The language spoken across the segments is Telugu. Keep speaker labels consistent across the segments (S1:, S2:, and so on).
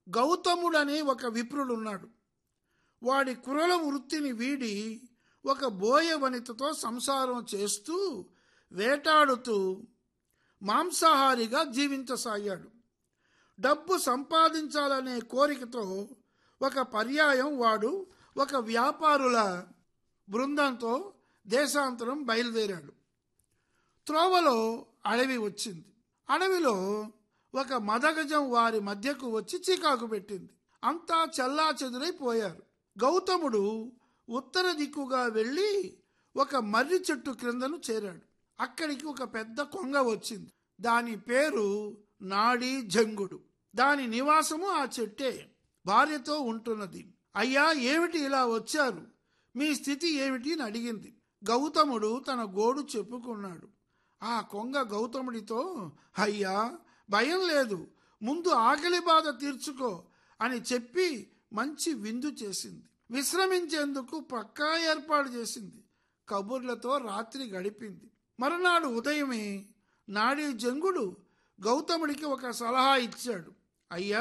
S1: గౌతముడనే ఒక విప్రుడున్నాడు వాడి కురల వృత్తిని వీడి ఒక బోయ వనితతో సంసారం చేస్తూ వేటాడుతూ మాంసాహారిగా జీవించసాగాడు డబ్బు సంపాదించాలనే కోరికతో ఒక పర్యాయం వాడు ఒక వ్యాపారుల బృందంతో దేశాంతరం బయలుదేరాడు త్రోవలో అడవి వచ్చింది అడవిలో ఒక మదగజం వారి మధ్యకు వచ్చి చీకాకు పెట్టింది అంతా చల్లా చెదురైపోయారు గౌతముడు ఉత్తర దిక్కుగా వెళ్ళి ఒక మర్రి చెట్టు క్రిందను చేరాడు అక్కడికి ఒక పెద్ద కొంగ వచ్చింది దాని పేరు నాడి జంగుడు దాని నివాసము ఆ చెట్టే భార్యతో ఉంటున్నది అయ్యా ఏమిటి ఇలా వచ్చారు మీ స్థితి ఏమిటి అని అడిగింది గౌతముడు తన గోడు చెప్పుకున్నాడు ఆ కొంగ గౌతముడితో అయ్యా భయం లేదు ముందు ఆకలి బాధ తీర్చుకో అని చెప్పి మంచి విందు చేసింది విశ్రమించేందుకు పక్కా ఏర్పాటు చేసింది కబుర్లతో రాత్రి గడిపింది మరునాడు ఉదయమే నాడీ జంగుడు గౌతముడికి ఒక సలహా ఇచ్చాడు అయ్యా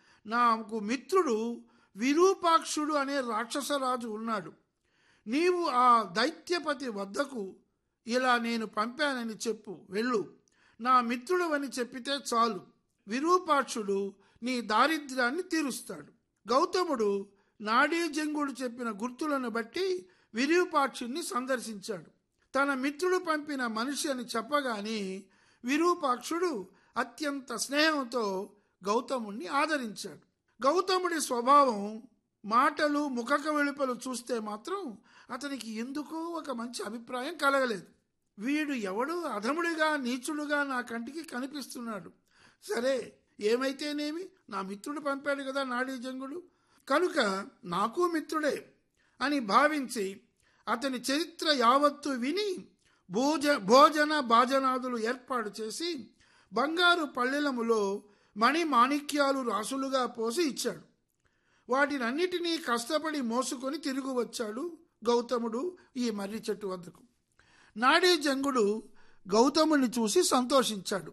S1: నాకు మిత్రుడు విరూపాక్షుడు అనే రాక్షసరాజు ఉన్నాడు నీవు ఆ దైత్యపతి వద్దకు ఇలా నేను పంపానని చెప్పు వెళ్ళు నా మిత్రుడు అని చెప్పితే చాలు విరూపాక్షుడు నీ దారిద్ర్యాన్ని తీరుస్తాడు గౌతముడు నాడీ జంగుడు చెప్పిన గుర్తులను బట్టి విరూపాక్షుణ్ణి సందర్శించాడు తన మిత్రుడు పంపిన మనిషి అని చెప్పగానే విరూపాక్షుడు అత్యంత స్నేహంతో గౌతముణ్ణి ఆదరించాడు గౌతముడి స్వభావం మాటలు ముఖక వెలుపలు చూస్తే మాత్రం అతనికి ఎందుకో ఒక మంచి అభిప్రాయం కలగలేదు వీడు ఎవడు అధముడిగా నీచుడుగా నా కంటికి కనిపిస్తున్నాడు సరే ఏమైతేనేమి నా మిత్రుడు పంపాడు కదా నాడీ జంగుడు కనుక నాకు మిత్రుడే అని భావించి అతని చరిత్ర యావత్తు విని భోజ భోజన భాజనాదులు ఏర్పాటు చేసి బంగారు పళ్ళెలములో మణి మాణిక్యాలు రాసులుగా పోసి ఇచ్చాడు వాటినన్నిటినీ కష్టపడి మోసుకొని తిరిగి వచ్చాడు గౌతముడు ఈ మర్రి చెట్టు వద్దకు నాడీ జంగుడు గౌతముని చూసి సంతోషించాడు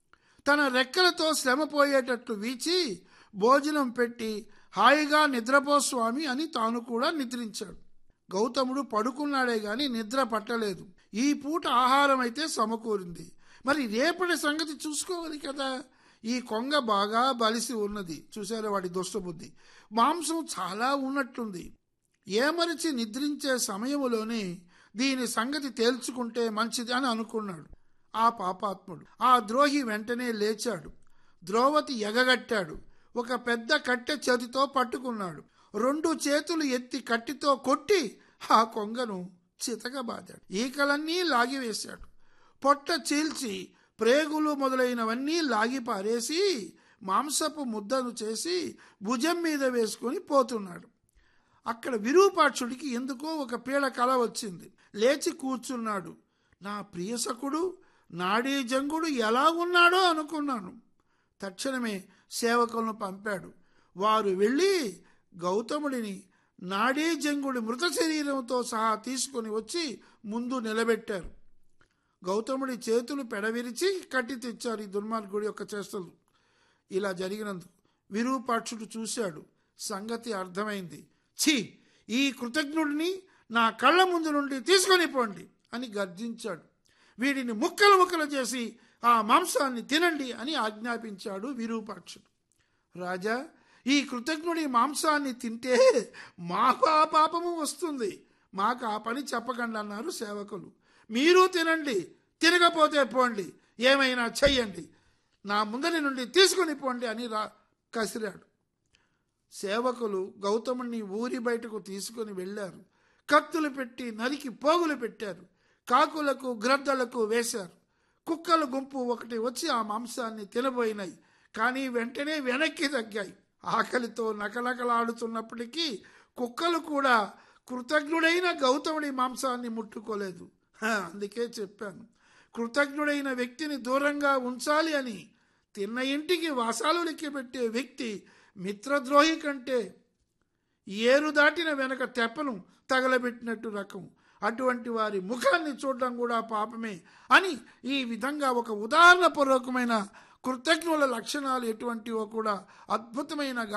S1: తన రెక్కలతో శ్రమ పోయేటట్లు వీచి భోజనం పెట్టి హాయిగా నిద్రపో స్వామి అని తాను కూడా నిద్రించాడు గౌతముడు పడుకున్నాడే గాని నిద్ర పట్టలేదు ఈ పూట ఆహారం అయితే సమకూరింది మరి రేపటి సంగతి చూసుకోవాలి కదా ఈ కొంగ బాగా బలిసి ఉన్నది చూసారా వాడి దుష్టబుద్ధి మాంసం చాలా ఉన్నట్టుంది ఏమరిచి నిద్రించే సమయములోనే దీని సంగతి తేల్చుకుంటే మంచిది అని అనుకున్నాడు ఆ పాపాత్ముడు ఆ ద్రోహి వెంటనే లేచాడు ద్రోవతి ఎగగట్టాడు ఒక పెద్ద కట్టె చేతితో పట్టుకున్నాడు రెండు చేతులు ఎత్తి కట్టితో కొట్టి ఆ కొంగను చితకబాదాడు ఈకలన్నీ లాగివేశాడు పొట్ట చీల్చి ప్రేగులు మొదలైనవన్నీ లాగి పారేసి మాంసపు ముద్దను చేసి భుజం మీద వేసుకొని పోతున్నాడు అక్కడ విరూపాక్షుడికి ఎందుకో ఒక పీడ కల వచ్చింది లేచి కూర్చున్నాడు నా ప్రియసకుడు నాడీ జంగుడు ఎలా ఉన్నాడో అనుకున్నాను తక్షణమే సేవకులను పంపాడు వారు వెళ్ళి గౌతముడిని నాడీ జంగుడి మృత శరీరంతో సహా తీసుకొని వచ్చి ముందు నిలబెట్టారు గౌతముడి చేతులు పెడవిరిచి కట్టి తెచ్చారు ఈ దుర్మార్గుడి యొక్క చేష్టలు ఇలా జరిగినందుకు విరూపాక్షుడు చూశాడు సంగతి అర్థమైంది ఛీ ఈ కృతజ్ఞుడిని నా కళ్ళ ముందు నుండి తీసుకొని పోండి అని గర్జించాడు వీడిని ముక్కలు ముక్కలు చేసి ఆ మాంసాన్ని తినండి అని ఆజ్ఞాపించాడు విరూపాక్షుడు రాజా ఈ కృతజ్ఞుడి మాంసాన్ని తింటే మాకు ఆ పాపము వస్తుంది మాకు ఆ పని చెప్పకండి అన్నారు సేవకులు మీరు తినండి తిరగపోతే పోండి ఏమైనా చెయ్యండి నా ముందరి నుండి తీసుకొని పోండి అని రా కసిరాడు సేవకులు గౌతముని ఊరి బయటకు తీసుకొని వెళ్ళారు కత్తులు పెట్టి నరికి పోగులు పెట్టారు కాకులకు గ్రద్దలకు వేశారు కుక్కల గుంపు ఒకటి వచ్చి ఆ మాంసాన్ని తినబోయినాయి కానీ వెంటనే వెనక్కి తగ్గాయి ఆకలితో నకనకలాడుతున్నప్పటికీ కుక్కలు కూడా కృతజ్ఞుడైన గౌతముడి మాంసాన్ని ముట్టుకోలేదు అందుకే చెప్పాను కృతజ్ఞుడైన వ్యక్తిని దూరంగా ఉంచాలి అని తిన్న ఇంటికి వాసాలు లెక్కబెట్టే వ్యక్తి మిత్రద్రోహి కంటే ఏరు దాటిన వెనక తెప్పను తగలబెట్టినట్టు రకం అటువంటి వారి ముఖాన్ని చూడడం కూడా పాపమే అని ఈ విధంగా ఒక ఉదాహరణపూర్వకమైన కృతజ్ఞుల లక్షణాలు ఎటువంటివో కూడా అద్భుతమైన